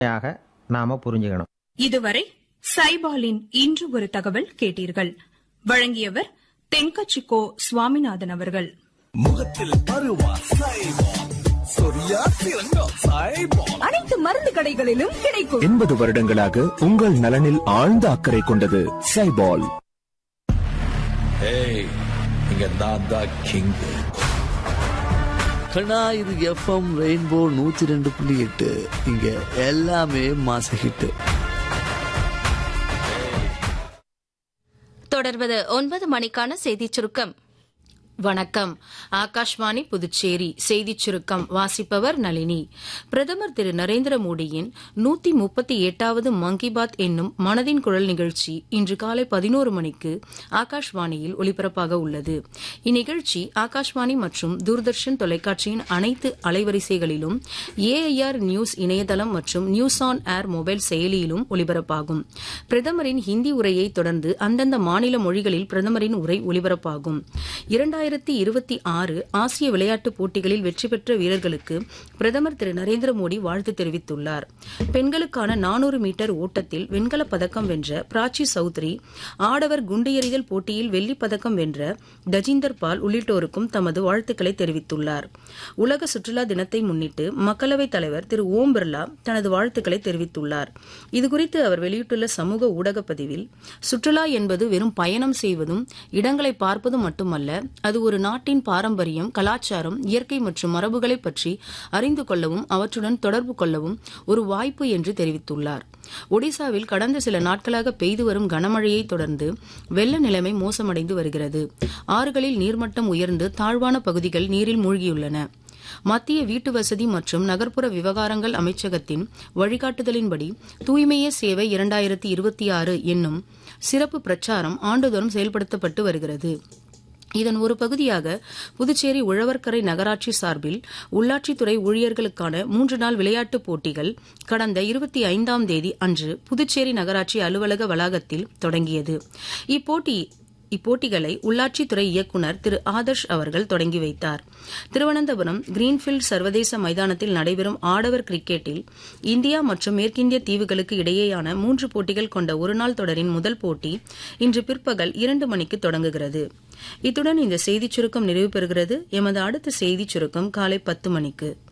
யாக நாம புரிஞ்சுக்கணும் இதுவரை சைபாலின் இன்று ஒரு தகவல் கேட்டீர்கள் வழங்கியவர் தென்கச்சிக்கோ சுவாமிநாதன் அவர்கள் முகத்தில் பருவா சைபால் சொரியா சிறங்கா சைபால் அனைத்து மருந்து கடைகளிலும் கிடைக்கும் எண்பது வருடங்களாக உங்கள் நலனில் ஆழ்ந்த அக்கறை கொண்டது சைபால் ஏய் இங்க நான் தான் கிங் கண்ணா இது எஃப்எம் ரெயின்போ நூத்தி ரெண்டு புள்ளி எட்டு இங்க எல்லாமே மாச ஹிட் தொடர்வது ஒன்பது மணிக்கான செய்திச் சுருக்கம் வணக்கம் ஆகாஷ்வாணி புதுச்சேரி செய்திச் சுருக்கம் வாசிப்பவர் நளினி பிரதமர் திரு நரேந்திர மோடியின் நூத்தி முப்பத்தி எட்டாவது மன் கி பாத் என்னும் மனதின் குரல் நிகழ்ச்சி இன்று காலை பதினோரு மணிக்கு ஆகாஷ்வாணியில் ஒலிபரப்பாக உள்ளது இந்நிகழ்ச்சி ஆகாஷ்வாணி மற்றும் தூர்தர்ஷன் தொலைக்காட்சியின் அனைத்து அலைவரிசைகளிலும் ஏஐஆர் நியூஸ் இணையதளம் மற்றும் நியூஸ் ஆன் ஏர் மொபைல் செயலியிலும் ஒலிபரப்பாகும் பிரதமரின் ஹிந்தி உரையை தொடர்ந்து அந்தந்த மாநில மொழிகளில் பிரதமரின் உரை ஒலிபரப்பாகும் இரண்டாயிரத்தி இருபத்தி ஆறு ஆசிய விளையாட்டுப் போட்டிகளில் வெற்றி பெற்ற வீரர்களுக்கு பிரதமர் திரு நரேந்திர மோடி வாழ்த்து தெரிவித்துள்ளார் பெண்களுக்கான நானூறு மீட்டர் ஓட்டத்தில் வெண்கலப் பதக்கம் வென்ற பிராச்சி சௌத்ரி ஆடவர் குண்டு எறிதல் போட்டியில் வெள்ளிப் பதக்கம் வென்ற தஜிந்தர் பால் உள்ளிட்டோருக்கும் தமது வாழ்த்துக்களை தெரிவித்துள்ளார் உலக சுற்றுலா தினத்தை முன்னிட்டு மக்களவைத் தலைவர் திரு ஓம் பிர்லா தனது வாழ்த்துக்களை தெரிவித்துள்ளார் இதுகுறித்து அவர் வெளியிட்டுள்ள சமூக ஊடக பதிவில் சுற்றுலா என்பது வெறும் பயணம் செய்வதும் இடங்களை பார்ப்பதும் மட்டுமல்ல அது ஒரு நாட்டின் பாரம்பரியம் கலாச்சாரம் இயற்கை மற்றும் மரபுகளை பற்றி அறிந்து கொள்ளவும் அவற்றுடன் தொடர்பு கொள்ளவும் ஒரு வாய்ப்பு என்று தெரிவித்துள்ளார் ஒடிசாவில் கடந்த சில நாட்களாக பெய்து வரும் கனமழையை தொடர்ந்து வெள்ள நிலைமை மோசமடைந்து வருகிறது ஆறுகளில் நீர்மட்டம் உயர்ந்து தாழ்வான பகுதிகள் நீரில் மூழ்கியுள்ளன மத்திய வீட்டு வசதி மற்றும் நகர்ப்புற விவகாரங்கள் அமைச்சகத்தின் வழிகாட்டுதலின்படி தூய்மையே சேவை இரண்டாயிரத்தி இருபத்தி ஆறு என்னும் சிறப்பு பிரச்சாரம் ஆண்டுதோறும் செயல்படுத்தப்பட்டு வருகிறது இதன் ஒரு பகுதியாக புதுச்சேரி உழவர்கரை நகராட்சி சார்பில் உள்ளாட்சித்துறை ஊழியர்களுக்கான மூன்று நாள் விளையாட்டுப் போட்டிகள் கடந்த இருபத்தி ஐந்தாம் தேதி அன்று புதுச்சேரி நகராட்சி அலுவலக வளாகத்தில் தொடங்கியது இப்போட்டி இப்போட்டிகளை உள்ளாட்சித்துறை இயக்குநர் திரு ஆதர்ஷ் அவர்கள் தொடங்கி வைத்தார் திருவனந்தபுரம் கிரீன்ஃபீல்ட் சர்வதேச மைதானத்தில் நடைபெறும் ஆடவர் கிரிக்கெட்டில் இந்தியா மற்றும் மேற்கிந்திய தீவுகளுக்கு இடையேயான மூன்று போட்டிகள் கொண்ட ஒருநாள் தொடரின் முதல் போட்டி இன்று பிற்பகல் இரண்டு மணிக்கு தொடங்குகிறது இத்துடன் இந்த செய்திச் சுருக்கம் நிறைவு பெறுகிறது எமது அடுத்த செய்திச் சுருக்கம் காலை பத்து மணிக்கு